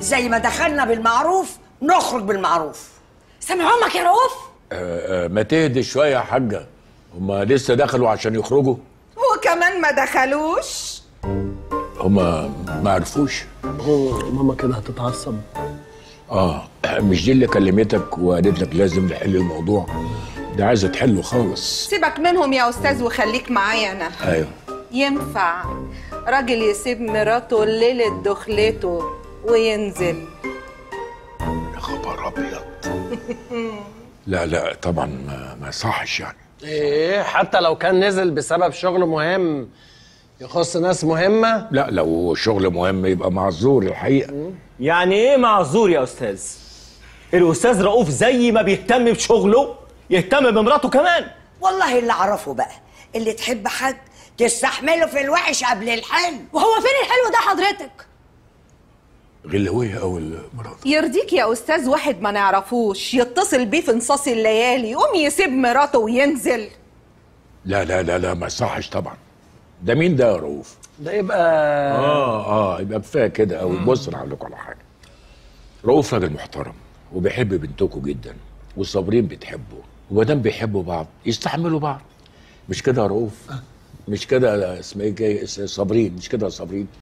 زي ما دخلنا بالمعروف نخرج بالمعروف سامع امك يا رؤوف آه، آه، ما تهدي شويه يا حاجه هما لسه دخلوا عشان يخرجوا وكمان ما دخلوش هما ما عرفوش ماما كده هتتعصب اه مش دي اللي كلمتك وقالت لك لازم نحل الموضوع ده عايزه تحله خالص سيبك منهم يا استاذ وخليك معايا انا ايوه ينفع راجل يسيب مراته ليلة دخلته وينزل يا خبر ابيض لا لا طبعا ما, ما صحش يعني ايه حتى لو كان نزل بسبب شغل مهم يخص ناس مهمة لا لو شغل مهم يبقى معذور الحقيقه يعني ايه معذور يا استاذ الاستاذ رؤوف زي ما بيهتم بشغله يهتم بمراته كمان والله اللي اعرفه بقى اللي تحب حد تستحمله في الوحش قبل الحلو وهو فين الحلو ده حضرتك غلويه اول مرات يرضيك يا استاذ واحد ما نعرفوش يتصل بيه في نصاص الليالي يقوم يسيب مراته وينزل لا لا لا لا ما صحش طبعا ده مين ده يا رؤوف ده يبقى اه اه يبقى كفايه كده او بص انا هقول لكم على حاجه رؤوف راجل محترم وبيحب بنتكم جدا والصابرين بتحبه وما دام بيحبوا بعض يستحملوا بعض مش كده يا رؤوف مش كده اسمها ايه جاي- صابرين مش كده يا صابرين